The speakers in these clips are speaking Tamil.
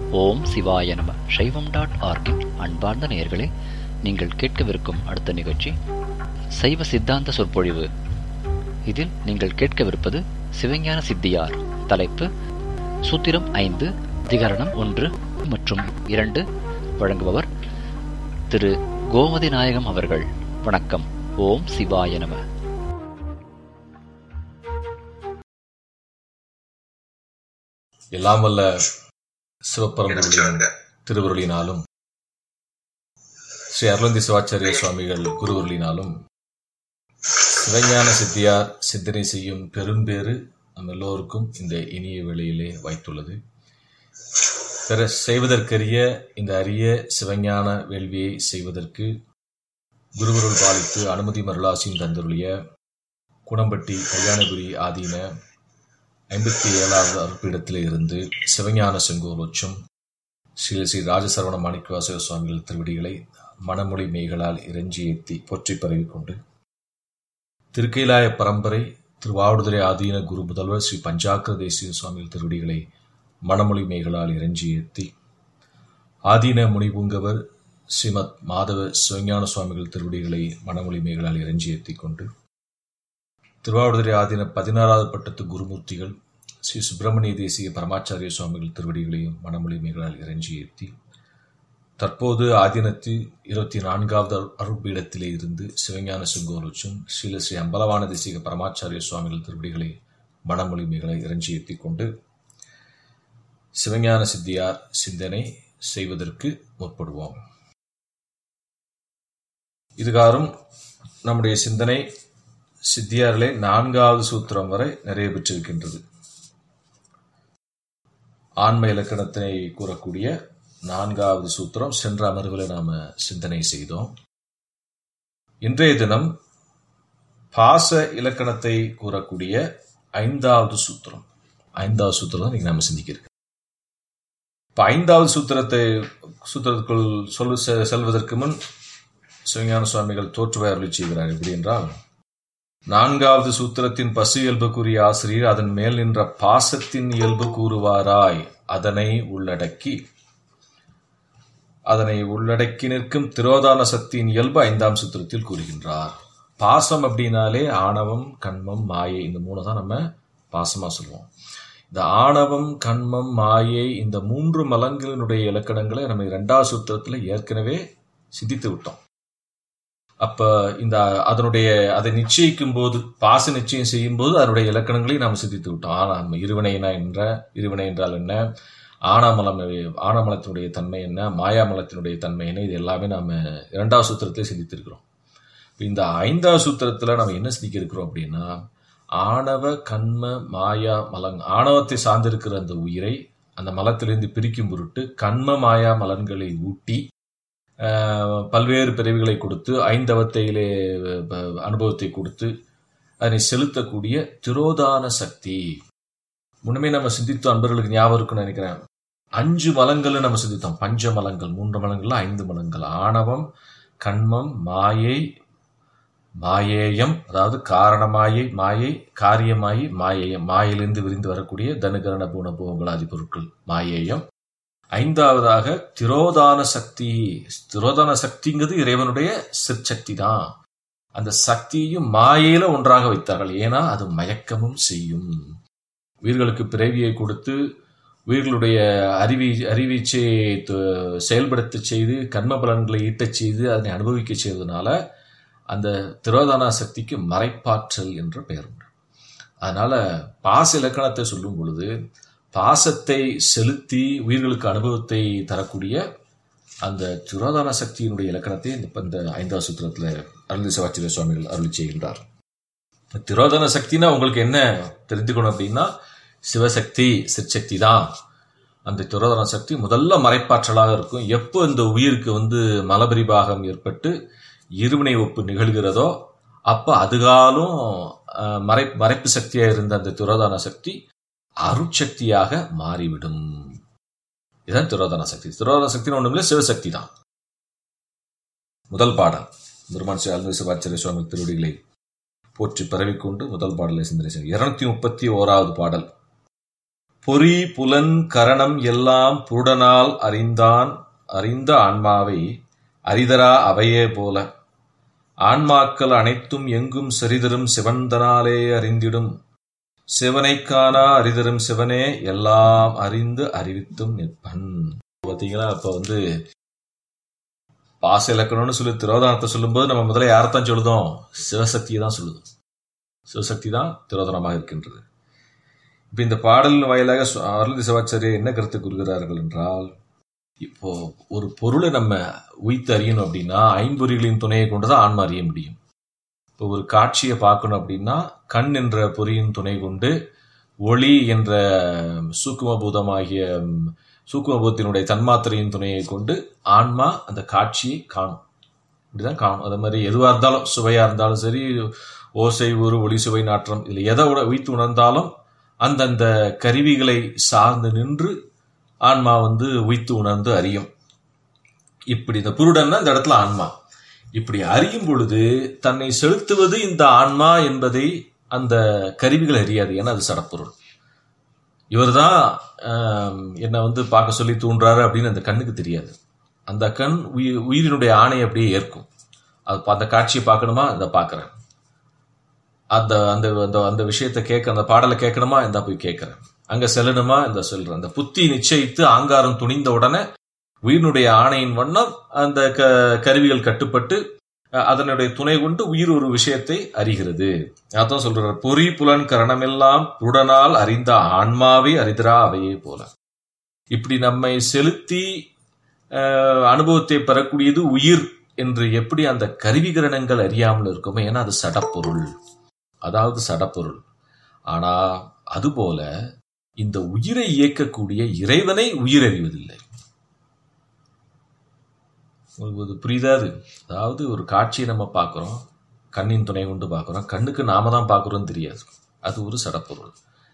ஓம் சிவாய நம சைவம் டாட் ஆர்கின் அன்பார்ந்த நேயர்களே நீங்கள் கேட்கவிருக்கும் அடுத்த நிகழ்ச்சி சைவ சித்தாந்த சொற்பொழிவு இதில் நீங்கள் கேட்கவிருப்பது சிவஞான சித்தியார் தலைப்பு சூத்திரம் ஐந்து அதிகரணம் ஒன்று மற்றும் இரண்டு வழங்குபவர் திரு கோமதி நாயகம் அவர்கள் வணக்கம் ஓம் சிவாய நம எல்லாம் வல்ல சிவப்பரம்புடைய திருவருளினாலும் ஸ்ரீ அருளந்தி சிவாச்சாரிய சுவாமிகள் குருவருளினாலும் சிவஞான சித்தியார் சிந்தனை செய்யும் பெரும்பேறு நம் எல்லோருக்கும் இந்த இனிய வேளையிலே வைத்துள்ளது பிற செய்வதற்கரிய இந்த அரிய சிவஞான வேள்வியை செய்வதற்கு குருவருள் பாலித்து அனுமதி மருளாசியும் தந்தருளிய குணம்பட்டி கல்யாணபுரி ஆதீன ஐம்பத்தி ஏழாவது அருப்பீடத்திலே இருந்து சிவஞான செங்கோலோச்சும் ஸ்ரீ ஸ்ரீ ராஜசரவண மாணிக்கவாசக சுவாமிகள் திருவடிகளை மணமொழி மெய்களால் இறைஞ்சி ஏற்றி போற்றி பரவிக்கொண்டு திருக்கைலாய பரம்பரை திருவாவடுதுறை ஆதீன குரு முதல்வர் ஸ்ரீ பஞ்சாக்கர தேசிய சுவாமிகள் திருவடிகளை மணமொழி மெய்களால் இறைஞ்சி ஏற்றி ஆதீன முனிபூங்கவர் ஸ்ரீமத் மாதவ சிவஞான சுவாமிகள் திருவடிகளை மணமொழி மெய்களால் இறைஞ்சி ஏற்றி கொண்டு திருவாவடுதுறை ஆதீன பதினாறாவது பட்டத்து குருமூர்த்திகள் ஸ்ரீ சுப்பிரமணிய தேசிய பரமாச்சாரிய சுவாமிகள் திருவடிகளையும் மனமொழிமைகளால் இறைஞ்சி ஏற்றி தற்போது ஆதீனத்தில் இருபத்தி நான்காவது அருட்பீடத்திலே இருந்து சிவஞான செங்கோலுச்சும் ஸ்ரீல ஸ்ரீ அம்பலவான தேசிக பரமாச்சாரிய சுவாமிகள் திருவடிகளை மனமொழிமைகளை இறைஞ்சி ஏற்றி கொண்டு சிவஞான சித்தியார் சிந்தனை செய்வதற்கு முற்படுவோம் இதுகாரும் நம்முடைய சிந்தனை சித்தியாரிலே நான்காவது சூத்திரம் வரை நிறைய பெற்றிருக்கின்றது ஆன்ம இலக்கணத்தினை கூறக்கூடிய நான்காவது சூத்திரம் சென்ற அமர்வில் நாம சிந்தனை செய்தோம் இன்றைய தினம் பாச இலக்கணத்தை கூறக்கூடிய ஐந்தாவது சூத்திரம் ஐந்தாவது சூத்திரம் தான் நாம சிந்திக்க இருக்கு இப்ப ஐந்தாவது சூத்திரத்தை சூத்திரத்துக்குள் சொல்லு செல்வதற்கு முன் சிவஞான சுவாமிகள் தோற்றுவை அருளி செய்கிறார் எப்படி என்றால் நான்காவது சூத்திரத்தின் பசு இயல்பு கூறிய ஆசிரியர் அதன் மேல் நின்ற பாசத்தின் இயல்பு கூறுவாராய் அதனை உள்ளடக்கி அதனை உள்ளடக்கி நிற்கும் திரோதான சக்தியின் இயல்பு ஐந்தாம் சூத்திரத்தில் கூறுகின்றார் பாசம் அப்படின்னாலே ஆணவம் கண்மம் மாயை இந்த மூணு தான் நம்ம பாசமா சொல்லுவோம் இந்த ஆணவம் கண்மம் மாயை இந்த மூன்று மலங்களினுடைய இலக்கணங்களை நம்ம இரண்டாவது சூத்திரத்தில் ஏற்கனவே சிந்தித்து விட்டோம் அப்ப இந்த அதனுடைய அதை நிச்சயிக்கும் போது பாச நிச்சயம் செய்யும் போது அதனுடைய இலக்கணங்களை நாம் சிந்தித்து விட்டோம் ஆனா இருவினைனா என்ற இருவினை என்றால் என்ன ஆனாமலம் ஆனாமலத்தினுடைய தன்மை என்ன மாயாமலத்தினுடைய தன்மை என்ன இது எல்லாமே நாம இரண்டாவது சூத்திரத்திலே சிந்தித்திருக்கிறோம் இந்த ஐந்தாவது சூத்திரத்துல நம்ம என்ன சிந்திக்க இருக்கிறோம் அப்படின்னா ஆணவ கண்ம மாயா மலங் ஆணவத்தை சார்ந்திருக்கிற அந்த உயிரை அந்த மலத்திலிருந்து பிரிக்கும் பொருட்டு கண்ம மாயா மலன்களை ஊட்டி பல்வேறு பிறவிகளை கொடுத்து ஐந்தவத்தையிலே அனுபவத்தை கொடுத்து அதனை செலுத்தக்கூடிய திரோதான சக்தி முன்னமே நம்ம சிந்தித்தோம் அன்பர்களுக்கு ஞாபகம் இருக்குன்னு நினைக்கிறேன் அஞ்சு மலங்கள் நம்ம சிந்தித்தோம் பஞ்ச மலங்கள் மூன்று மலங்கள்ல ஐந்து மலங்கள் ஆணவம் கண்மம் மாயை மாயேயம் அதாவது காரணமாயை மாயை காரியமாயி மாயேயம் மாயிலிருந்து விரிந்து வரக்கூடிய தனுகரண பூண பூங்களாதி பொருட்கள் மாயேயம் ஐந்தாவதாக திரோதான சக்தி திரோதான சக்திங்கிறது இறைவனுடைய சிற்சக்தி தான் அந்த சக்தியையும் மாயையில ஒன்றாக வைத்தார்கள் ஏன்னா அது மயக்கமும் செய்யும் உயிர்களுக்கு பிறவியை கொடுத்து உயிர்களுடைய அறிவி அறிவீச்சையை செயல்படுத்த செய்து கர்ம பலன்களை ஈட்டச் செய்து அதனை அனுபவிக்க செய்வதனால அந்த திரோதான சக்திக்கு மறைப்பாற்றல் என்ற பெயர் உண்டு அதனால பாச இலக்கணத்தை சொல்லும் பொழுது பாசத்தை செலுத்தி உயிர்களுக்கு அனுபவத்தை தரக்கூடிய அந்த துரோதான சக்தியினுடைய இலக்கணத்தை இந்த ஐந்தாவது சூத்திரத்தில் அருள் சிவாச்சாரிய சுவாமிகள் அருளி செய்கின்றார் திரோதான சக்தினா உங்களுக்கு என்ன தெரிஞ்சுக்கணும் அப்படின்னா சிவசக்தி சிற்சக்தி தான் அந்த துரோதான சக்தி முதல்ல மறைப்பாற்றலாக இருக்கும் எப்போ இந்த உயிருக்கு வந்து மலபரிபாகம் ஏற்பட்டு இருவினை ஒப்பு நிகழ்கிறதோ அப்ப அதுகாலும் மறை மறைப்பு சக்தியாக இருந்த அந்த துரோதான சக்தி அருட்சக்தியாக மாறிவிடும் இதுதான் திரோதான சக்தி திரோதான சக்தின்னு ஒண்ணுமில்ல சிவசக்தி தான் முதல் பாடல் பெருமான் சிவாச்சாரிய சுவாமி திருவடிகளை போற்றி பரவிக்கொண்டு முதல் பாடலை சிந்தனை செய்யும் இருநூத்தி முப்பத்தி ஓராவது பாடல் பொறி புலன் கரணம் எல்லாம் புருடனால் அறிந்தான் அறிந்த ஆன்மாவை அரிதரா அவையே போல ஆன்மாக்கள் அனைத்தும் எங்கும் செறிதரும் சிவந்தனாலே அறிந்திடும் சிவனைக் காணா அறிதரும் சிவனே எல்லாம் அறிந்து அறிவித்தும் நிற்பன் பாத்தீங்களா அப்ப வந்து பாச இலக்கணம்னு சொல்லி திரோதானத்தை சொல்லும்போது நம்ம முதல்ல யாரைத்தான் சொல்லுதோம் சிவசக்தியை தான் சொல்லுதோம் சிவசக்தி தான் திரோதனமாக இருக்கின்றது இப்ப இந்த பாடலின் வாயிலாக சு- அருளதி சிவாச்சாரியர் என்ன கருத்து கூறுகிறார்கள் என்றால் இப்போ ஒரு பொருளை நம்ம உய்த்து அறியணும் அப்படின்னா ஐம்பொறிகளின் துணையை கொண்டுதான் ஆன்மா அறிய முடியும் இப்போ ஒரு காட்சியை பார்க்கணும் அப்படின்னா கண் என்ற பொறியின் துணை கொண்டு ஒளி என்ற சூக்குமபூதமாகிய ம், சூக்குமபூதத்தினுடைய தன்மாத்திரையின் துணையை கொண்டு ஆன்மா அந்த காட்சியை காணும் இப்படிதான் காணும் அதே மாதிரி எதுவாக இருந்தாலும் சுவையா இருந்தாலும் சரி ஓசை ஊறு ஒளி சுவை நாற்றம் இதில் எதை உட- உய்த்து உணர்ந்தாலும் அந்தந்த கருவிகளை சார்ந்து நின்று ஆன்மா வந்து உய்த்து உணர்ந்து அறியும் இப்படி இந்த புருடன்னா இந்த இடத்துல ஆன்மா இப்படி அறியும் பொழுது தன்னை செலுத்துவது இந்த ஆன்மா என்பதை அந்த கருவிகள் அறியாது ஏன்னா அது சடப்பொருள் இவர்தான் ஆம், என்னை வந்து பார்க்க சொல்லி தூண்டுறாரு அப்படின்னு அந்த கண்ணுக்கு தெரியாது அந்த கண் உயி- உயிரினுடைய ஆணையை அப்படியே ஏற்கும் அது பா- அந்த காட்சியை பார்க்கணுமா இந்த பார்க்கறேன் அந்த அந்த அந்த அந்த விஷயத்தை கேட்க அந்த பாடலை கேட்கணுமா இந்த போய் கேட்கறேன் அங்க செல்லணுமா இந்த சொல்றேன் அந்த புத்தி நிச்சயித்து ஆங்காரம் துணிந்த உடனே உயிரினுடைய ஆணையின் வண்ணம் அந்த க கருவிகள் கட்டுப்பட்டு அஹ், அதனுடைய துணை கொண்டு உயிர் ஒரு விஷயத்தை அறிகிறது அதான் சொல்றார் பொறி புலன் கரணமெல்லாம் புடனால் அறிந்த ஆன்மாவை அறிதரா அவையே போல இப்படி நம்மை செலுத்தி அஹ், அனுபவத்தை பெறக்கூடியது உயிர் என்று எப்படி அந்த கருவிகரணங்கள் அறியாமல் இருக்குமோ ஏன்னா அது சடப்பொருள் அதாவது சடப்பொருள் ஆனா அதுபோல இந்த உயிரை இயக்கக்கூடிய இறைவனை உயிர் அறிவதில்லை உங்களுக்கு இது புரியுதா அது அதாவது ஒரு காட்சியை நம்ம பார்க்குறோம் கண்ணின் துணை கொண்டு பார்க்குறோம் கண்ணுக்கு நாம தான் பார்க்குறோம்னு தெரியாது அது ஒரு சடப்பொருள்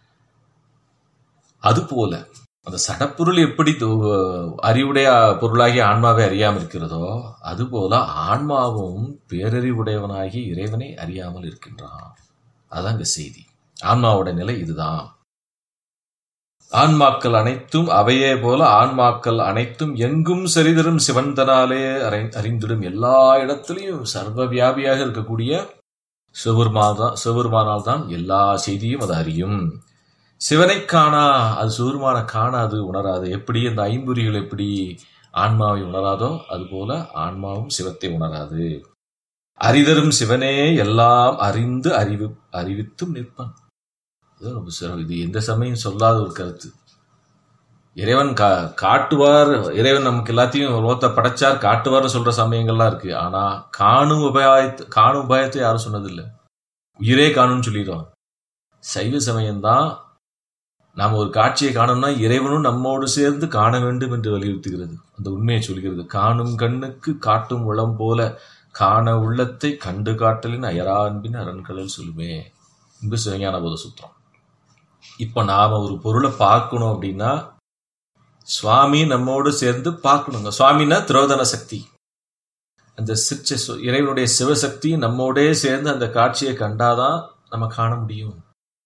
அதுபோல அந்த சடப்பொருள் எப்படி து- அறிவுடைய பொருளாகி ஆன்மாவை அறியாமல் இருக்கிறதோ அதுபோல ஆன்மாவும் பேரறிவுடையவனாகி இறைவனை அறியாமல் இருக்கின்றான் அதான் இங்க செய்தி ஆன்மாவோட நிலை இதுதான் ஆன்மாக்கள் அனைத்தும் அவையே போல ஆன்மாக்கள் அனைத்தும் எங்கும் சரிதரும் சிவந்தனாலே அறை- அறிந்திடும் எல்லா இடத்திலையும் சர்வ வியாபியாக இருக்கக்கூடிய சிவபெருமான் சிவபெருமானால் தான் எல்லா செய்தியும் அது அறியும் சிவனை காணா அது சிவபெருமான காணாது உணராது எப்படி அந்த ஐம்பொறிகள் எப்படி ஆன்மாவை உணராதோ அதுபோல ஆன்மாவும் சிவத்தை உணராது அறிதரும் சிவனே எல்லாம் அறிந்து அறிவு அறிவித்தும் நிற்பான் இது ரொம்ப சிறப்பு இது எந்த சமயம் சொல்லாத ஒரு கருத்து இறைவன் கா காட்டுவார் இறைவன் நமக்கு எல்லாத்தையும் லோகத்தை படைச்சார் காட்டுவார்னு சொல்ற சமயங்கள்லாம் இருக்கு ஆனா காணும் உபாயத்தை காணும் உபாயத்தை யாரும் சொன்னதில்லை உயிரே காணும்னு சொல்லிடுவான் சைவ சமயம்தான் நாம் ஒரு காட்சியை காணணும்னா இறைவனும் நம்மோடு சேர்ந்து காண வேண்டும் என்று வலியுறுத்துகிறது அந்த உண்மையை சொல்கிறது காணும் கண்ணுக்கு காட்டும் உளம் போல காண உள்ளத்தை கண்டு காட்டலின் அயரா அன்பின் அரண்களில் சொல்லுமே இன்பு சிவஞான போத சுத்தம் இப்ப நாம ஒரு பொருளை பார்க்கணும் அப்படின்னா சுவாமி நம்மோடு சேர்ந்து பார்க்கணுங்க சுவாமின்னா திரோதன சக்தி அந்த சிற்ற சு- இறைவனுடைய சிவசக்தி நம்மோடே சேர்ந்து அந்த காட்சியை கண்டாதான் நம்ம காண முடியும்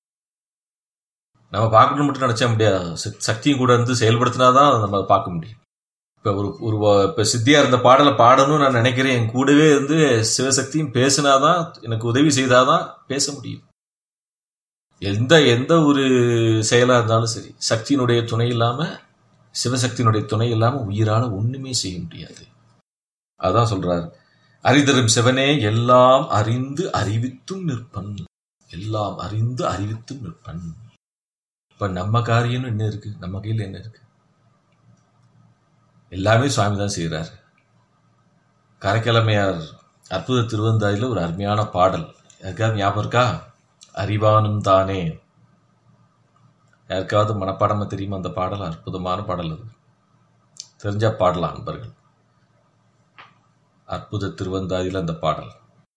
நம்ம பார்க்கணும் மட்டும் நினைச்சா முடியாது சக்- சக்தியும் கூட இருந்து செயல்படுத்தினாதான் நம்ம அதை பார்க்க முடியும் இப்ப ஒரு ஒரு வ- இப்ப சித்தியா இருந்த பாடலை பாடணும்னு நான் நினைக்கிறேன் என் கூடவே இருந்து சிவசக்தியும் பேசினாதான் எனக்கு உதவி செய்தாதான் பேச முடியும் எந்த எந்த ஒரு செயலா இருந்தாலும் சரி சக்தியினுடைய துணை இல்லாம சிவசக்தியினுடைய துணை இல்லாம உயிரால ஒண்ணுமே செய்ய முடியாது அதான் சொல்றார் அறிதரும் சிவனே எல்லாம் அறிந்து அறிவித்தும் நிற்பன் எல்லாம் அறிந்து அறிவித்தும் நிற்பன் இப்ப நம்ம காரியம் என்ன இருக்கு நம்ம கையில என்ன இருக்கு எல்லாமே சுவாமி தான் செய்கிறார் காரைக்கிழமையார் அற்புத திருவந்தாயில ஒரு அருமையான பாடல் யாருக்காவது ஞாபகம் இருக்கா அறிவானும் தானே யாருக்காவது மனப்பாடமா தெரியுமா அந்த பாடல் அற்புதமான பாடல் அது தெரிஞ்சா பாடலாம் நண்பர்கள் அற்புத திருவந்தாதியில் அந்த பாடல்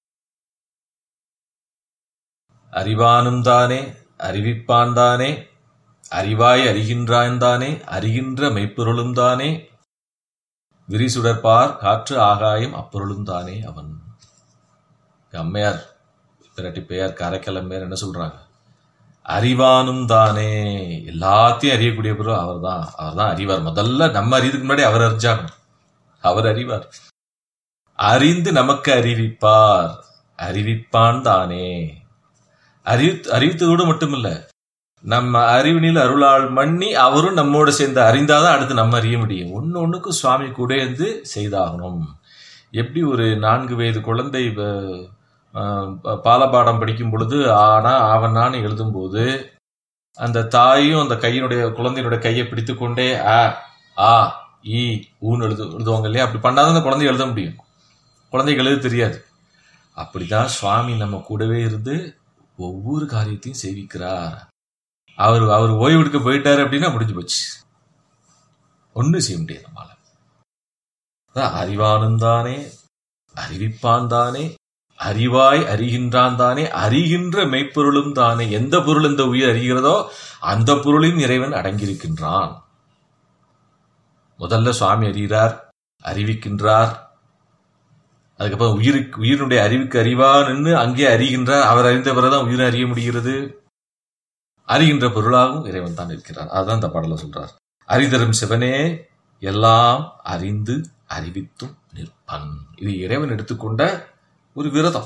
அறிவானும் தானே அறிவிப்பான் தானே அறிவாய் அறிகின்றான் தானே அறிகின்ற மெய்ப்பொருளும் தானே விரிசுடற்பார் காற்று ஆகாயம் அப்பொருளும் தானே அவன் இங்க அம்மையார் பிறட்டி பெயர் காரைக்கால் அம்மையார் என்ன சொல்றாங்க அறிவானும் தானே எல்லாத்தையும் அறியக்கூடிய பிறகு அவர் தான் அவர் தான் அறிவார் முதல்ல நம்ம அறியதுக்கு முன்னாடி அவர் அறிஞ்சாகணும் அவர் அறிவார் அறிந்து நமக்கு அறிவிப்பார் அறிவிப்பான் தானே அறிவித்து அறிவித்ததோடு மட்டுமில்ல நம்ம அறிவினில் அருளால் மண்ணி அவரும் நம்மோட சேர்ந்து அறிந்தாதான் அடுத்து நம்ம அறிய முடியும் ஒன்னு ஒண்ணுக்கும் சுவாமி கூட இருந்து செய்தாகணும் எப்படி ஒரு நான்கு வயது குழந்தை வ- ஆஹ் ப- பாலபாடம் படிக்கும் பொழுது ஆனா ஆவனான்னு எழுதும்போது அந்த தாயும் அந்த கையினுடைய குழந்தையினுடைய கையை பிடித்து கொண்டே அ ஆ ஈ ஊன்னு எழுது எழுதுவாங்க இல்லையா அப்படி பண்ணாதான் அந்த குழந்தை எழுத முடியும் குழந்தைக்கு எழுத தெரியாது அப்படிதான் சுவாமி நம்ம கூடவே இருந்து ஒவ்வொரு காரியத்தையும் செய்விக்கிறார் அவர் அவர் ஓய்வு எடுக்க போயிட்டாரு அப்படின்னா முடிஞ்சு போச்சு ஒன்றும் செய்ய முடியாது நம்மளால அதான் அறிவானும் தானே அறிவிப்பான் தானே அறிவாய் அறிகின்றான் தானே அறிகின்ற மெய்ப்பொருளும் தானே எந்த பொருள் இந்த உயிர் அறிகிறதோ அந்த பொருளையும் இறைவன் அடங்கியிருக்கின்றான் முதல்ல சுவாமி அறிகிறார் அறிவிக்கின்றார் அதுக்கப்புறம் உயிருக்கு உயிரினுடைய அறிவுக்கு அறிவா நின்று அங்கே அறிகின்றார் அவர் அறிந்த பிறகுதான் உயிரை அறிய முடிகிறது அறிகின்ற பொருளாகவும் இறைவன் தான் இருக்கிறார் அதான் இந்த பாடல சொல்றார் அறிதரும் சிவனே எல்லாம் அறிந்து அறிவித்தும் நிற்பன் இது இறைவன் எடுத்துக்கொண்ட ஒரு விரதம்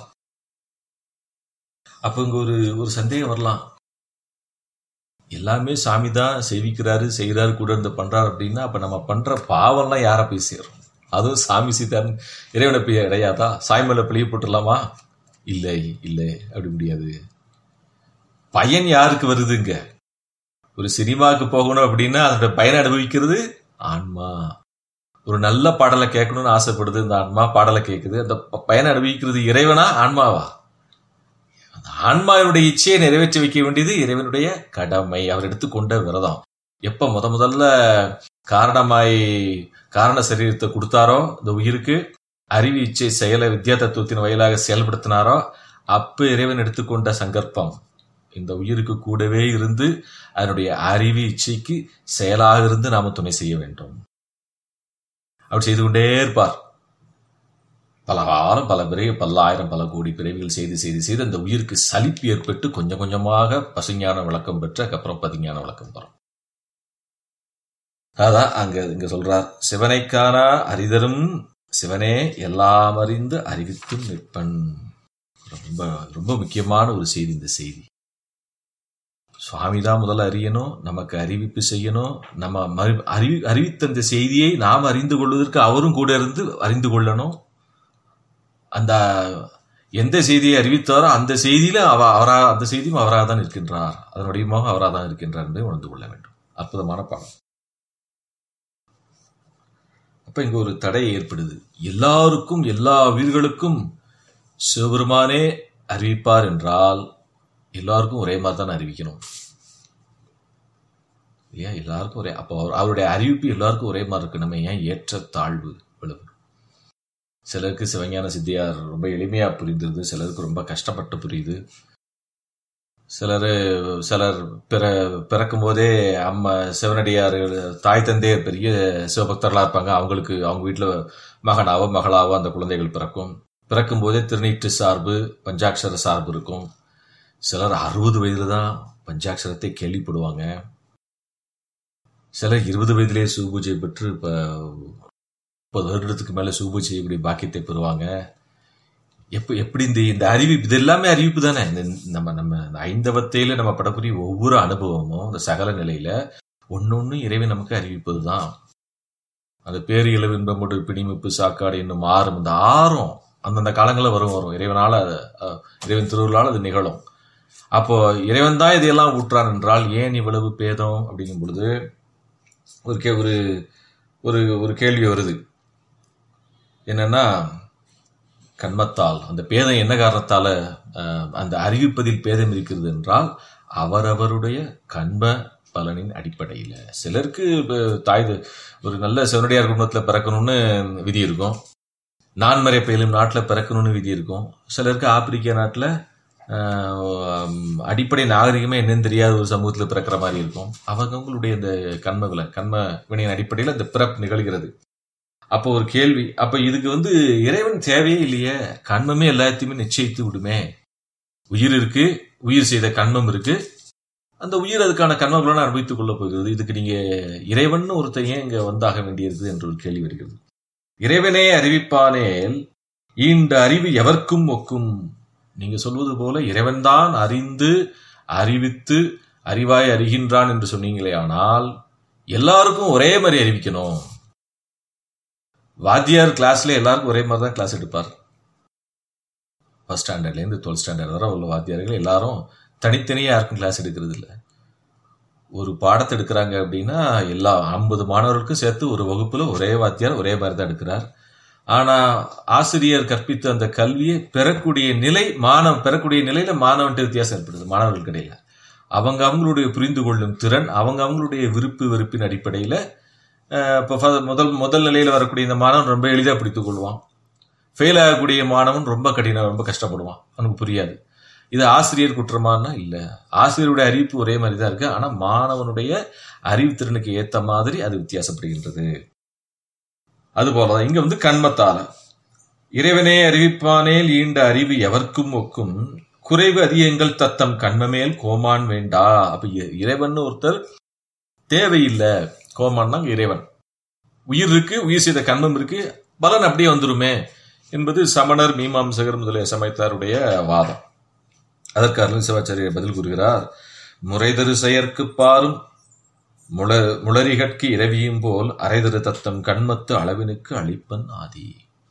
அப்ப இங்க ஒரு ஒரு சந்தேகம் வரலாம் எல்லாமே சாமி தான் செய்விக்கிறாரு செய்யறாரு கூட இருந்து பண்றாரு அப்படின்னா அப்ப நம்ம பண்ற பாவம்லாம் யாரை போய் சேரும் அதுவும் சாமி சீதான் இறைவனை போய் இடையாதா சாய் மேல பிழைய போட்டுடலாமா இல்லை இல்லை அப்படி முடியாது பயன் யாருக்கு வருதுங்க ஒரு சினிமாவுக்கு போகணும் அப்படின்னா அதோட பயனை அனுபவிக்கிறது ஆன்மா ஒரு நல்ல பாடலை கேட்கணும்னு ஆசைப்படுது இந்த ஆன்மா பாடலை கேட்குது அந்த ப- பயனை அனுபவிக்கிறது இறைவனா ஆன்மாவா அந்த ஆன்மாவினுடைய இச்சையை நிறைவேற்றி வைக்க வேண்டியது இறைவனுடைய கடமை அவர் எடுத்துக்கொண்ட விரதம் எப்ப முத முதல்ல காரணமாய் காரண சரீரத்தை கொடுத்தாரோ இந்த உயிருக்கு அறிவு இச்சை செயலை வித்யா தத்துவத்தின் வயலாக செயல்படுத்தினாரோ அப்ப இறைவன் எடுத்துக்கொண்ட சங்கற்பம் இந்த உயிருக்கு கூடவே இருந்து அதனுடைய அறிவு இச்சைக்கு செயலாக இருந்து நாம துணை செய்ய வேண்டும் அப்படி செய்து கொண்டே இருப்பார் பல காலம் பல பிறகு பல்லாயிரம் பல கோடி பிறவிகள் செய்து செய்து செய்து அந்த உயிருக்கு சலிப்பு ஏற்பட்டு கொஞ்சம் கொஞ்சமாக பசுஞான விளக்கம் பெற்று அதுக்கப்புறம் பதிஞான விளக்கம் பெறும் அதான் அங்க இங்க சொல்றார் சிவனை காணா அறிதரும் சிவனே எல்லாம் அறிந்து அறிவித்தும் நிற்பன் ரொம்ப ரொம்ப முக்கியமான ஒரு செய்தி இந்த செய்தி சுவாமி தான் முதல்ல அறியணும் நமக்கு அறிவிப்பு செய்யணும் நம்ம மறு- அறிவி அறிவித்த அந்த செய்தியை நாம் அறிந்து கொள்வதற்கு அவரும் கூட இருந்து அறிந்து கொள்ளணும் அந்த எந்த செய்தியை அறிவித்தாரோ அந்த செய்தியில அவ அவரா அந்த செய்தியும் அவராக தான் இருக்கின்றார் அதனுடைய முகம் அவராக தான் இருக்கின்றார் என்பதை உணர்ந்து கொள்ள வேண்டும் அற்புதமான பாடம் அப்ப இங்க ஒரு தடை ஏற்படுது எல்லாருக்கும் எல்லா உயிர்களுக்கும் சிவபெருமானே அறிவிப்பார் என்றால் எல்லாருக்கும் ஒரே மாதிரி தான் அறிவிக்கணும் இல்லையா எல்லாருக்கும் ஒரே அப்போ அவர் அவருடைய அறிவிப்பு எல்லாருக்கும் ஒரே மாதிரி இருக்கு நம்ம ஏன் ஏற்ற தாழ்வு விழுவு சிலருக்கு சிவஞான சித்தியார் ரொம்ப எளிமையா புரிந்துருது சிலருக்கு ரொம்ப கஷ்டப்பட்டு புரியுது சிலர் சிலர் பிற பிறக்கும் போதே அம்மா சிவனடியார் தாய் தந்தையர் பெரிய சிவபக்தர்களா இருப்பாங்க அவங்களுக்கு அவங்க வீட்டில் மகனாவோ மகளாவோ அந்த குழந்தைகள் பிறக்கும் பிறக்கும் போதே திருநீற்று சார்பு பஞ்சாட்சர சார்பு இருக்கும் சிலர் அறுபது வயதுல தான் பஞ்சாட்சரத்தை கேள்விப்படுவாங்க சிலர் இருபது வயதிலே சிவபூஜை பெற்று இப்போ முப்பது வருடத்துக்கு மேலே சிவபூஜை செய்யக்கூடிய பாக்கியத்தை பெறுவாங்க எப்ப எப்படி இந்த இந்த அறிவிப்பு இது எல்லாமே அறிவிப்பு தானே இந்த நம்ம நம்ம இந்த ஐந்தவத்தையில நம்ம படக்கூடிய ஒவ்வொரு அனுபவமும் இந்த சகல நிலையில ஒன்னொன்னு இறைவன் நமக்கு அறிவிப்பது தான் அந்த பேரு இளவின்பமுடு பிடிமிப்பு சாக்காடு என்னும் ஆறும் இந்த ஆறும் அந்தந்த காலங்களில் வரும் வரும் இறைவனால அது, அஹ், இறைவன் திருவிழால் அது நிகழும் அப்போ இறைவன் தான் இதையெல்லாம் ஊற்றான் என்றால் ஏன் இவ்வளவு பேதம் அப்படிங்கும் பொழுது ஒரு கே ஒரு ஒரு ஒரு கேள்வி வருது என்னன்னா கண்மத்தால் அந்த பேதம் என்ன காரணத்தால அஹ், அந்த அறிவிப்பதில் பேதம் இருக்கிறது என்றால் அவரவருடைய கண்ம பலனின் அடிப்படையில் சிலருக்கு இப்ப தாய் த- ஒரு நல்ல சிவனடியார் குடும்பத்தில் பிறக்கணும்னு விதி இருக்கும் நான்மறை பயிலும் நாட்டில் பிறக்கணும்னு விதி இருக்கும் சிலருக்கு ஆப்பிரிக்க நாட்டில் அடிப்படை நாகரிகமே என்னன்னு தெரியாத ஒரு சமூகத்தில் பிறக்கிற மாதிரி இருக்கும் அவங்களுடைய இந்த கண்ம வில கண்ம வினையின் அடிப்படையில் இந்த பிறப்பு நிகழ்கிறது அப்போ ஒரு கேள்வி அப்ப இதுக்கு வந்து இறைவன் தேவையே இல்லையே கண்மமே எல்லாத்தையுமே நிச்சயித்து விடுமே உயிர் இருக்கு உயிர் செய்த கண்மம் இருக்கு அந்த உயிர் அதுக்கான கர்மபலனை அனுபவித்துக் கொள்ள போகிறது இதுக்கு நீங்க இறைவன் ஒருத்தன் ஏன் இங்க வந்தாக வேண்டியிருக்குது என்று ஒரு கேள்வி வருகிறது இறைவனே அறிவிப்பானேல் ஈண்ட அறிவு எவர்க்கும் ஒக்கும் நீங்க சொல்வது போல இறைவன்தான் அறிந்து அறிவித்து அறிவாய் அறிகின்றான் என்று சொன்னீங்களே ஆனால் எல்லாருக்கும் ஒரே மாதிரி அறிவிக்கணும் வாத்தியார் கிளாஸ்ல எல்லாருக்கும் ஒரே மாதிரி தான் கிளாஸ் எடுப்பார் ஃபர்ஸ்ட் ஸ்டாண்டர்ட்லேருந்து டுவெல்த் ஸ்டாண்டர்ட் வரை உள்ள வாத்தியார்கள் எல்லாரும் தனித்தனியாக யாருக்கும் கிளாஸ் எடுக்கிறது இல்லை ஒரு பாடத்தை எடுக்கிறாங்க அப்படின்னா எல்லா ஐம்பது மாணவர்களுக்கும் சேர்த்து ஒரு வகுப்புல ஒரே வாத்தியார் ஒரே மாதிரி தான் எடுக்கிறார் ஆனா ஆசிரியர் கற்பித்த அந்த கல்வியை பெறக்கூடிய நிலை மாணவ பெறக்கூடிய நிலையில மாணவன்ட்டு வித்தியாசம் ஏற்படுது மாணவர்களுக்கு இடையில அவங்க அவங்களுடைய புரிந்து கொள்ளும் திறன் அவங்க அவங்களுடைய விருப்பு வெறுப்பின் அடிப்படையில அஹ், இப்போ ஃப- முதல் முதல் நிலையில வரக்கூடிய இந்த மாணவன் ரொம்ப எளிதாக பிடித்துக் கொள்வான் ஃபெயில் ஆகக்கூடிய மாணவன் ரொம்ப கடினம் ரொம்ப கஷ்டப்படுவான் அவனுக்கு புரியாது இது ஆசிரியர் குற்றமானா இல்ல ஆசிரியருடைய அறிவிப்பு ஒரே மாதிரி தான் இருக்கு ஆனா மாணவனுடைய அறிவுத்திறனுக்கு ஏத்த மாதிரி அது வித்தியாசப்படுகின்றது அதுபோலதான் இங்க வந்து கண்மத்தால இறைவனே அறிவிப்பானேல் ஈண்ட அறிவு எவர்க்கும் ஒக்கும் குறைவு அதிகங்கள் தத்தம் கண்மமேல் கோமான் வேண்டா அப்ப இ- இறைவன் ஒருத்தர் தேவையில்லை கோமான்னா இறைவன் உயிர் இருக்கு உயிர் செய்த கண்மம் இருக்கு பலன் அப்படியே வந்துருமே என்பது சமணர் மீமாம்சகர் முதலிய சமயத்தாருடைய வாதம் அதற்கு அருள் சிவாச்சாரியர் பதில் கூறுகிறார் முறைதரு செயற்கு பாரும் முள முளரிகட்கு இரவியும் போல் அரைதரு தத்தம் கண்மத்து அளவினுக்கு அளிப்பன் ஆதி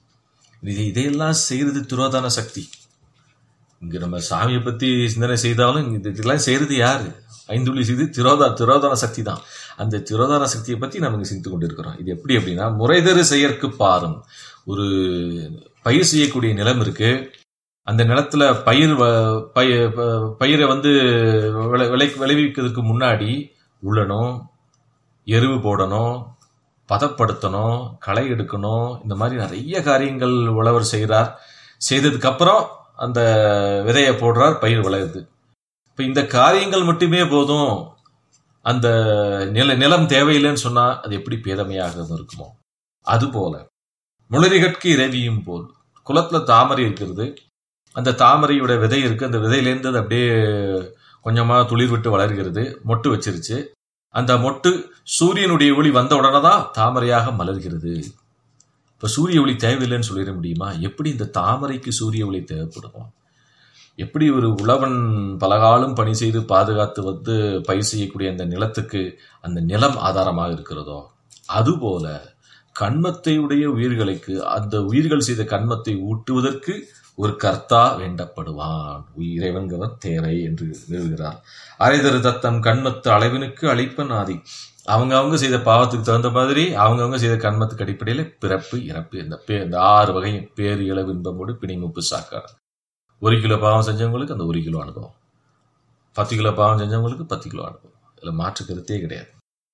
இது இதையெல்லாம் செய்யறது துரோதான சக்தி இங்க நம்ம சாமியை பத்தி சிந்தனை செய்தாலும் இங்க இதெல்லாம் செய்யறது யாரு ஐந்துள்ளி செய்து திரோதா திரோதான சக்தி தான் அந்த திரோதான சக்தியை பத்தி நம்ம இங்க சிந்தித்து கொண்டிருக்கிறோம் இது எப்படி அப்படின்னா முறைதரு செயற்கு பாரும் ஒரு பயிர் செய்யக்கூடிய நிலம் இருக்கு அந்த நிலத்துல பயிர் வ- பய- ப- பயிரை வந்து விளை விளை- விளைவிக்கிறதுக்கு முன்னாடி உழணும் எருவு போடணும் பதப்படுத்தணும் களை எடுக்கணும் இந்த மாதிரி நிறைய காரியங்கள் உழவர் செய்கிறார் செய்ததுக்கு அப்புறம் அந்த விதையை போடுறார் பயிர் விளையுது இப்ப இந்த காரியங்கள் மட்டுமே போதும் அந்த நில நிலம் தேவையில்லைன்னு சொன்னா அது எப்படி பேதமையாக இருக்குமோ அதுபோல முளரிகட்கு இரவியும் போல் குளத்துல தாமரை இருக்கிறது அந்த தாமரையோட விதை இருக்கு அந்த விதையிலேருந்து அது அப்படியே கொஞ்சமா துளிர் விட்டு வளர்கிறது மொட்டு வச்சிருச்சு அந்த மொட்டு சூரியனுடைய ஒளி வந்த உடனே தான் தாமரையாக மலர்கிறது இப்ப சூரிய ஒளி தேவையில்லைன்னு சொல்லிட முடியுமா எப்படி இந்த தாமரைக்கு சூரிய ஒளி தேவைப்படுமோ எப்படி ஒரு உழவன் பலகாலம் பணி செய்து பாதுகாத்து வந்து பயிர் செய்யக்கூடிய அந்த நிலத்துக்கு அந்த நிலம் ஆதாரமாக இருக்கிறதோ அதுபோல கண்மத்தை உடைய உயிர்களுக்கு அந்த உயிர்கள் செய்த கண்மத்தை ஊட்டுவதற்கு ஒரு கர்த்தா வேண்டப்படுவான் உய்- இறைவன்கவர் தேவை என்று நிறுவுகிறார் அரைதரு தத்தம் கண்மத்து அளவினுக்கு அழைப்பன் ஆதி அவங்க அவங்க செய்த பாவத்துக்கு தகுந்த மாதிரி அவங்க அவங்க செய்த கண்மத்துக்கு அடிப்படையில பிறப்பு இறப்பு இந்த பே இந்த ஆறு வகையும் பேரு இளவு இன்பமோடு பிணிமுப்பு சாக்காடு ஒரு கிலோ பாவம் செஞ்சவங்களுக்கு அந்த ஒரு கிலோ அனுபவம் பத்து கிலோ பாவம் செஞ்சவங்களுக்கு பத்து கிலோ அனுபவம் இதுல மாற்று கருத்தே கிடையாது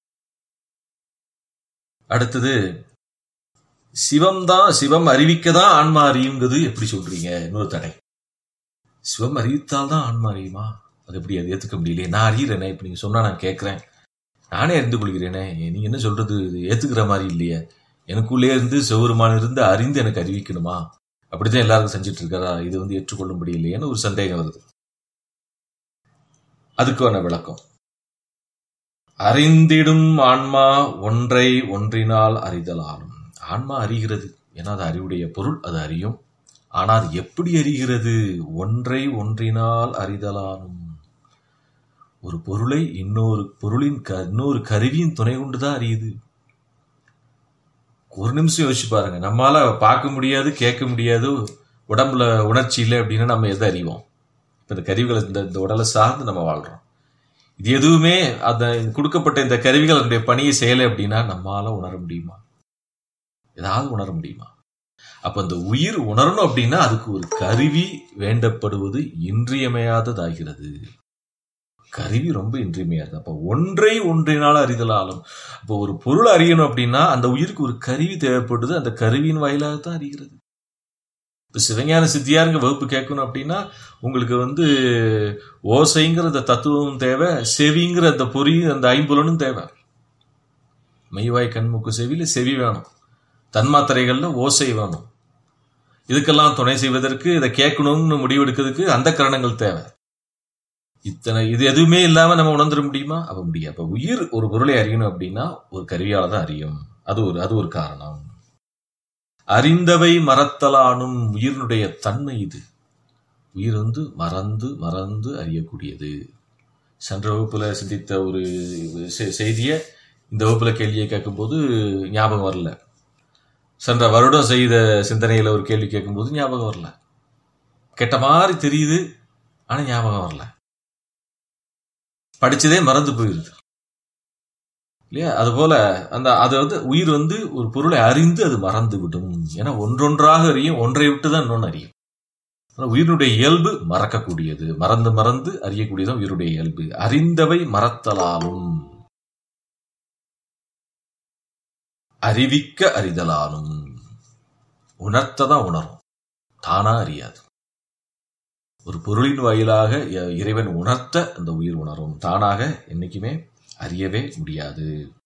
அடுத்தது சிவம் தான் சிவம் அறிவிக்க தான் ஆன்மா அறியுங்கிறது எப்படி சொல்றீங்க இன்னொரு தடை சிவம் அறிவித்தால் தான் ஆன்மா அறியுமா அது எப்படி அது ஏத்துக்க முடியலையே நான் அறிகிறேனே இப்ப நீங்க சொன்னா நான் கேட்கிறேன் நானே அறிந்து கொள்கிறேனே நீங்க என்ன சொல்றது இது ஏத்துக்கிற மாதிரி இல்லையே எனக்குள்ளே இருந்து செவருமான் இருந்து அறிந்து எனக்கு அறிவிக்கணுமா அப்படித்தான் எல்லாரும் செஞ்சுட்டு இருக்காரா இது வந்து ஏற்றுக்கொள்ளும்படி இல்லையேன்னு ஒரு சந்தேகம் வருது அதுக்கான விளக்கம் அறிந்திடும் ஆன்மா ஒன்றை ஒன்றினால் அறிதலாலும் ஆன்மா அறிகிறது ஏன்னா அது அறிவுடைய பொருள் அது அறியும் ஆனா அது எப்படி அறிகிறது ஒன்றை ஒன்றினால் அறிதலானும் ஒரு பொருளை இன்னொரு பொருளின் க- இன்னொரு கருவியின் துணை கொண்டுதான் அறியுது ஒரு நிமிஷம் யோசிச்சு பாருங்க நம்மால பார்க்க முடியாது கேட்க முடியாது உடம்புல உணர்ச்சி இல்லை அப்படின்னா நம்ம எதை அறிவோம் இப்ப இந்த கருவிகளை இந்த இந்த உடலை சார்ந்து நம்ம வாழ்றோம் இது எதுவுமே அந்த கொடுக்கப்பட்ட இந்த கருவிகள் அதனுடைய பணியை செய்யலை அப்படின்னா நம்மால உணர முடியுமா ஏதாவது உணர முடியுமா அப்ப அந்த உயிர் உணரணும் அப்படின்னா அதுக்கு ஒரு கருவி வேண்டப்படுவது இன்றியமையாததாகிறது கருவி ரொம்ப இன்றியமையாது அப்ப ஒன்றை ஒன்றினால் அறிதலாலும் அப்போ ஒரு பொருள் அறியணும் அப்படின்னா அந்த உயிருக்கு ஒரு கருவி தேவைப்படுது அந்த கருவியின் வாயிலாகத்தான் அறிகிறது இப்ப சிவஞான சித்தியாருங்க வகுப்பு கேட்கணும் அப்படின்னா உங்களுக்கு வந்து ஓசைங்கிற அந்த தத்துவம் தேவை செவிங்கிற அந்த பொறி அந்த ஐம்புலனும் தேவை மெய்வாய் கண்முக்கு செவியில செவி வேணும் தன்மாத்திரைகள்ல ஓசை வேணும் இதுக்கெல்லாம் துணை செய்வதற்கு இதை கேட்கணும்னு முடிவெடுக்கிறதுக்கு அந்த கரணங்கள் தேவை இத்தனை இது எதுவுமே இல்லாம நம்ம உணர்ந்துட முடியுமா அப்ப முடியாது அப்ப உயிர் ஒரு பொருளை அறியணும் அப்படின்னா ஒரு கருவியால தான் அறியும் அது ஒரு அது ஒரு காரணம் அறிந்தவை மறத்தலானும் உயிரினுடைய தன்மை இது உயிர் வந்து மறந்து மறந்து அறியக்கூடியது சென்ற வகுப்புல சிந்தித்த ஒரு செ- செய்தியை இந்த வகுப்புல கேள்வியை கேட்கும்போது ஞாபகம் வரல சென்ற வருடம் செய்த சிந்தனையில ஒரு கேள்வி கேட்கும்போது ஞாபகம் வரல கெட்ட மாதிரி தெரியுது ஆனா ஞாபகம் வரல படிச்சதே மறந்து போயிருது இல்லையா அதுபோல அந்த அது வந்து உயிர் வந்து ஒரு பொருளை அறிந்து அது மறந்து விடும் ஏன்னா ஒன்றொன்றாக அறியும் ஒன்றை விட்டு தான் இன்னொன்று அறியும் ஆனா உயிரினுடைய இயல்பு மறக்கக்கூடியது மறந்து மறந்து அறியக்கூடியதும் உயிருடைய இயல்பு அறிந்தவை மறத்தலாலும் அறிவிக்க அறிதலாலும் உணர்த்ததான் உணரும் தானா அறியாது ஒரு பொருளின் வாயிலாக இ- இறைவன் உணர்த்த அந்த உயிர் உணரும் தானாக என்னைக்குமே அறியவே முடியாது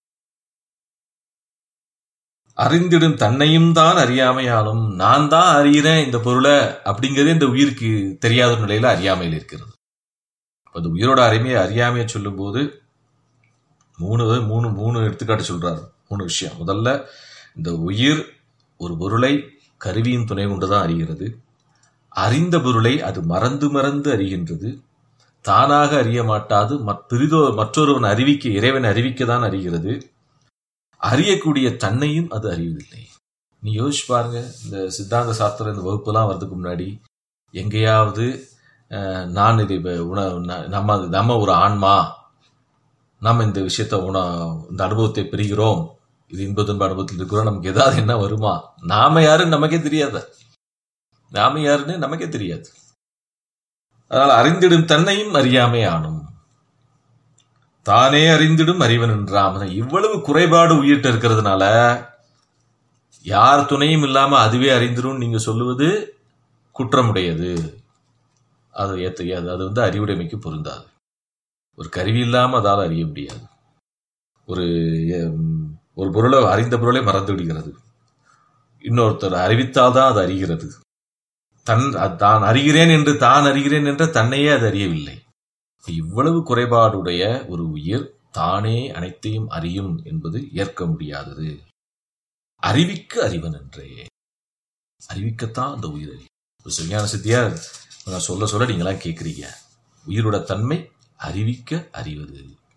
அறிந்திடும் தன்னையும் தான் அறியாமையாலும் நான் தான் அறிகிறேன் இந்த பொருளை அப்படிங்கிறதே இந்த உயிருக்கு தெரியாத நிலையில அறியாமையில் இருக்கிறது அப்ப அந்த உயிரோட அருமையை அறியாமையை சொல்லும்போது மூணு மூணு மூணு எடுத்துக்காட்டு சொல்றாரு மூணு விஷயம் முதல்ல இந்த உயிர் ஒரு பொருளை கருவியின் துணை கொண்டுதான் அறிகிறது அறிந்த பொருளை அது மறந்து மறந்து அறிகின்றது தானாக அறிய மாட்டாது மற்- பிறிதோ மற்றொருவன் அறிவிக்க இறைவன் அறிவிக்க தான் அறிகிறது அறியக்கூடிய தன்னையும் அது அறிவதில்லை நீ யோசிச்சு பாருங்க இந்த சித்தாந்த சாஸ்திரம் இந்த வகுப்புலாம் வர்றதுக்கு முன்னாடி எங்கேயாவது அஹ், நான் இது இப்ப உண ந- நம்ம நம்ம ஒரு ஆன்மா நம்ம இந்த விஷயத்த உண இந்த அனுபவத்தை பெறுகிறோம் இது இன்ப துன்ப அனுபவத்தில் இருக்கிறோம் நமக்கு ஏதாவது என்ன வருமா நாம யாருன்னு நமக்கே தெரியாத நாம யாருன்னு நமக்கே தெரியாது அதனால அறிந்திடும் தன்னையும் அறியாமை ஆனும் தானே அறிந்திடும் அறிவன் என்றாம் இவ்வளவு குறைபாடு உயிர்ட்ட இருக்கிறதுனால யார் துணையும் இல்லாம அதுவே அறிந்திரும் நீங்க சொல்லுவது குற்றமுடையது அது ஏற்றையாது அது வந்து அறிவுடைமைக்கு பொருந்தாது ஒரு கருவி இல்லாம அதால் அறிய முடியாது ஒரு ஹம், ஒரு பொருளை அறிந்த பொருளை மறந்து விடுகிறது இன்னொருத்தர் அறிவித்தால் தான் அது அறிகிறது தன் அது தான் அறிகிறேன் என்று தான் அறிகிறேன் என்ற தன்னையே அது அறியவில்லை இவ்வளவு குறைபாடுடைய ஒரு உயிர் தானே அனைத்தையும் அறியும் என்பது ஏற்க முடியாதது அறிவிக்க அறிவன் என்றே அறிவிக்கத்தான் அந்த உயிர் அறியும் ஒரு சிஞான சித்தியார் நான் சொல்ல சொல்ல நீங்களாம் கேட்குறீங்க உயிரோட தன்மை அறிவிக்க அறிவது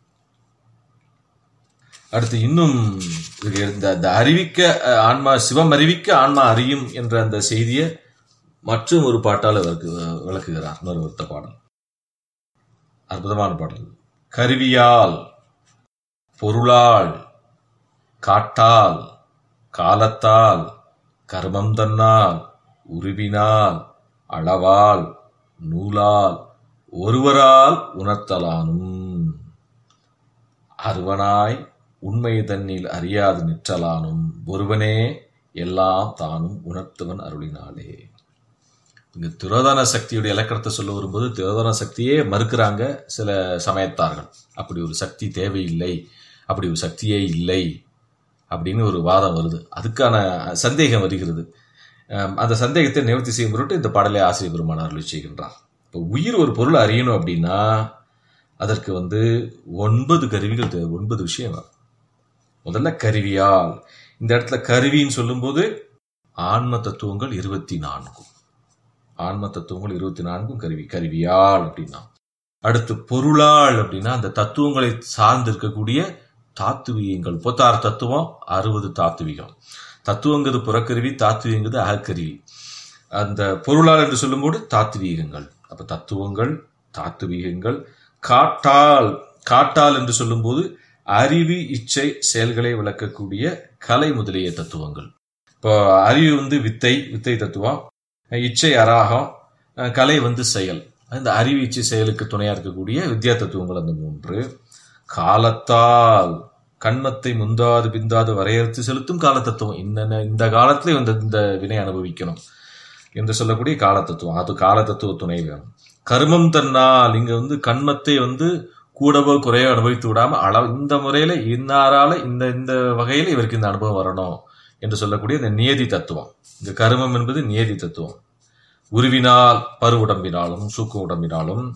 அடுத்து இன்னும் இதுக்கு இந்த இந்த அறிவிக்க அஹ், ஆன்மா சிவம் அறிவிக்க ஆன்மா அறியும் என்ற அந்த செய்தியை மற்றும் ஒரு பாட்டால் விளக்கு விளக்குகிறார் இன்னொரு ஒருத்த பாடல் அற்புதமான பாடல் கருவியால் பொருளால் காட்டால் காலத்தால் கர்மம் தன்னால் உருவினால் அளவால் நூலால் ஒருவரால் உணர்த்தலானும் அருவனாய் உண்மை தன்னில் அறியாது நிற்றலானும் ஒருவனே எல்லாம் தானும் உணர்த்தவன் அருளினாலே இங்க திரோதான சக்தியுடைய இலக்கணத்தை சொல்ல வரும்போது திரோதான சக்தியே மறுக்கிறாங்க சில சமயத்தார்கள் அப்படி ஒரு சக்தி தேவையில்லை அப்படி ஒரு சக்தியே இல்லை அப்படின்னு ஒரு வாதம் வருது அதுக்கான சந்தேகம் வருகிறது அஹ் அந்த சந்தேகத்தை நிவர்த்தி செய்யும் பொருட்டு இந்த பாடலை ஆசிரியர் பெருமானார் அருளி செய்கின்றார் இப்போ உயிர் ஒரு பொருள் அறியணும் அப்படின்னா அதற்கு வந்து ஒன்பது கருவிகள் தேவை ஒன்பது விஷயம் வேணும். முதல்ல கருவியால் இந்த இடத்துல கருவின்னு சொல்லும்போது ஆன்ம தத்துவங்கள் இருபத்தி நான்கும் ஆன்ம தத்துவங்கள் இருபத்தி நான்கும் கருவி கருவியால் அப்படின்னா அடுத்து பொருளால் அப்படின்னா அந்த தத்துவங்களை சார்ந்து இருக்கக்கூடிய தாத்துவியங்கள் பொத்தார் தத்துவம் அறுபது தாத்துவிகம் தத்துவங்கிறது புறக்கருவி தாத்துவியங்கிறது அகக்கருவி அந்த பொருளால் என்று சொல்லும்போது தாத்துவீகங்கள் அப்ப தத்துவங்கள் தாத்துவீகங்கள் காட்டால் காட்டால் என்று சொல்லும்போது அறிவு இச்சை செயல்களை விளக்கக்கூடிய கலை முதலிய தத்துவங்கள் இப்போ அறிவு வந்து வித்தை வித்தை தத்துவம் இச்சை அராகம் அஹ் கலை வந்து செயல் இந்த அறிவு இச்சை செயலுக்கு துணையா இருக்கக்கூடிய வித்யா தத்துவங்கள் அந்த மூன்று காலத்தால் கண்மத்தை முந்தாது பிந்தாது வரையறுத்து செலுத்தும் கால தத்துவம் இன்ன இந்த காலத்துல இந்த இந்த வினை அனுபவிக்கணும் என்று சொல்லக்கூடிய கால தத்துவம் அது கால தத்துவ துணை வேணும் கர்மம் தன்னால் இங்க வந்து கண்மத்தை வந்து கூடவோ குறையோ அனுபவித்து விடாம அளவு இந்த முறையில இன்னாரால இந்த இந்த வகையில இவருக்கு இந்த அனுபவம் வரணும் என்று சொல்லக்கூடிய இந்த நியதி தத்துவம் இந்த கருமம் என்பது நியதி தத்துவம் உருவினால் பரு உடம்பினாலும் சூக்கு உடம்பினாலும்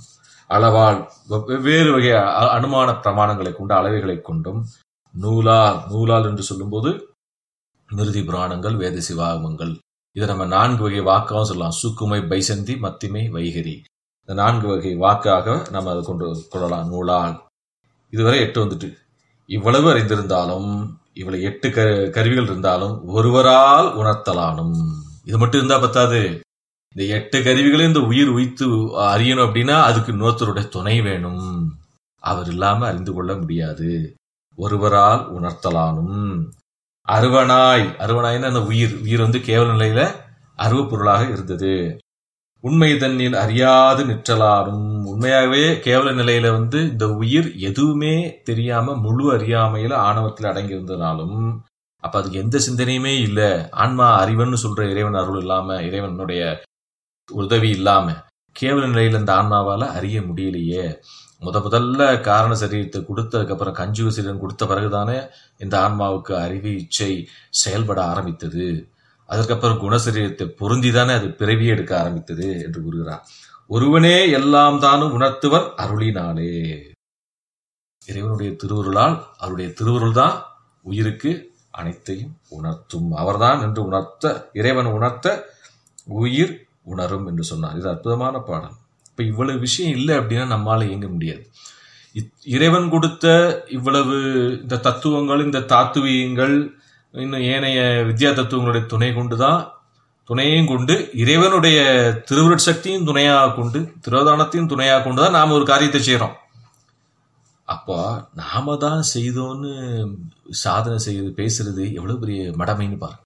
அளவால் வெ- வெவ்வேறு வகை அ- அனுமான பிரமாணங்களை கொண்டு அளவைகளை கொண்டும் நூலால் நூலால் என்று சொல்லும்போது நிருதி புராணங்கள் வேத சிவாகமங்கள் இதை நம்ம நான்கு வகை வாக்காகவும் சொல்லலாம் சுக்குமை பைசந்தி மத்திமை வைகரி இந்த நான்கு வகை வாக்காக நம்ம அதை கொண்டு கொள்ளலாம் நூலால் இதுவரை எட்டு வந்துட்டு இவ்வளவு அறிந்திருந்தாலும் இவ்வளவு எட்டு க கருவிகள் இருந்தாலும் ஒருவரால் உணர்த்தலானும் இது மட்டும் இருந்தா பத்தாது இந்த எட்டு கருவிகளையும் இந்த உயிர் உய்த்து அறியணும் அப்படின்னா அதுக்கு இன்னொருத்தருடைய துணை வேணும் அவர் இல்லாம அறிந்து கொள்ள முடியாது ஒருவரால் உணர்த்தலானும் அருவனாய் அருவனாய்னா அந்த உயிர் உயிர் வந்து கேவல நிலையில அருவ பொருளாக இருந்தது உண்மை தன்னில் அறியாது நிற்றலானும் உண்மையாகவே கேவல நிலையில வந்து இந்த உயிர் எதுவுமே தெரியாம முழு அறியாமையில ஆணவத்தில் அடங்கி இருந்ததாலும் அப்ப அதுக்கு எந்த சிந்தனையுமே இல்ல ஆன்மா அறிவன் சொல்ற இறைவன் அருள் இல்லாம இறைவனுடைய உதவி இல்லாம கேவல நிலையில இந்த ஆன்மாவால அறிய முடியலையே முத முதல்ல காரண சரீரத்தை கொடுத்ததுக்கு அப்புறம் கஞ்சுக சரீரம் கொடுத்த பிறகுதானே இந்த ஆன்மாவுக்கு அறிவு இச்சை செயல்பட ஆரம்பித்தது அதற்கப்புறம் குணசரீரத்தை பொருந்திதானே அது பிறவி எடுக்க ஆரம்பித்தது என்று கூறுகிறார் ஒருவனே எல்லாம் தானும் உணர்த்துவர் அருளினாலே இறைவனுடைய திருவருளால் அவருடைய திருவருள் தான் உயிருக்கு அனைத்தையும் உணர்த்தும் அவர்தான் என்று உணர்த்த இறைவன் உணர்த்த உயிர் உணரும் என்று சொன்னார் இது அற்புதமான பாடல் இப்ப இவ்வளவு விஷயம் இல்லை அப்படின்னா நம்மால இயங்க முடியாது இத்- இறைவன் கொடுத்த இவ்வளவு இந்த தத்துவங்கள் இந்த தாத்துவியங்கள் இன்னும் ஏனைய வித்யா தத்துவங்களுடைய துணை கொண்டுதான் துணையையும் கொண்டு இறைவனுடைய திருவருட் சக்தியும் துணையாக கொண்டு திரோதானத்தையும் துணையாக கொண்டு தான் நாம ஒரு காரியத்தை செய்றோம் அப்போ நாம தான் செய்தோன்னு சாதனை செய்து பேசுறது எவ்வளவு பெரிய மடமைன்னு பாருங்க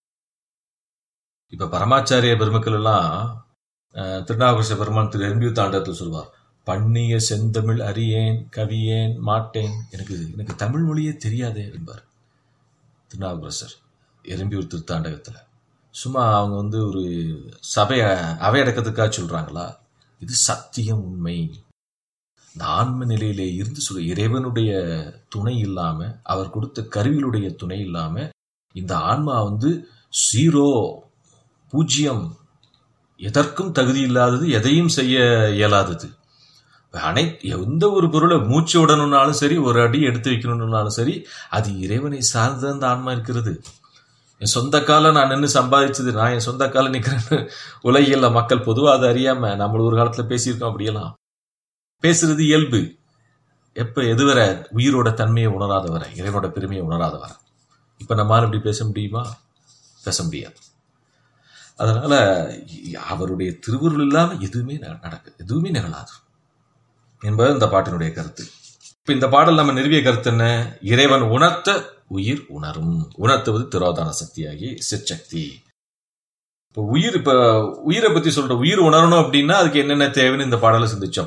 இப்ப பரமாச்சாரிய பெருமக்கள் எல்லாம் அஹ், திருநாவுக்கரச பெருமான் திரு எம்பி தாண்டத்தில் சொல்வார் பண்ணிய செந்தமிழ் அறியேன் கவியேன் மாட்டேன் எனக்கு எனக்கு தமிழ் மொழியே தெரியாதே என்பார் திருநாவுக்கரசர் எறும்பியூர் திருத்தாண்டகத்துல சும்மா அவங்க வந்து ஒரு சபை அவையடக்கத்துக்காக சொல்றாங்களா இது சத்தியம் உண்மை இந்த ஆன்ம நிலையிலே இருந்து சொல்ல இறைவனுடைய துணை இல்லாம அவர் கொடுத்த கருவிகளுடைய துணை இல்லாம இந்த ஆன்மா வந்து ஜீரோ பூஜ்ஜியம் எதற்கும் தகுதி இல்லாதது எதையும் செய்ய இயலாதது அனை எந்த ஒரு பொருளை மூச்சு விடணும்னாலும் சரி ஒரு அடி எடுத்து வைக்கணும்னாலும் சரி அது இறைவனை சார்ந்து அந்த ஆன்மா இருக்கிறது என் சொந்த கால நான் நின்று சம்பாதிச்சது நான் என் சொந்த கால நிக்கிறேன்னு உலகியல்ல மக்கள் பொதுவாக அதை அறியாம நம்மள ஒரு காலத்துல பேசியிருக்கோம் அப்படியெல்லாம் பேசுறது இயல்பு எப்ப எதுவரை உயிரோட தன்மையை உணராத வரை இறைவனோட பெருமையை உணராத வரை இப்ப நம்மால இப்படி பேச முடியுமா பேச முடியாது அதனால அவருடைய திருவுருள் இல்லாம எதுவுமே ந- நடக்கு எதுவுமே நிகழாது என்பது இந்த பாட்டினுடைய கருத்து இப்ப இந்த பாடல் நம்ம நிறுவிய கருத்து என்ன இறைவன் உணர்த்த உயிர் உணரும் உணர்த்துவது திரோதான சக்தியாகி சிற்சக்தி இப்போ உயிர் இப்ப உயிரை பத்தி சொல்ற உயிர் உணரணும் அப்படின்னா அதுக்கு என்னென்ன தேவைன்னு இந்த பாடலை சிந்திச்சோம்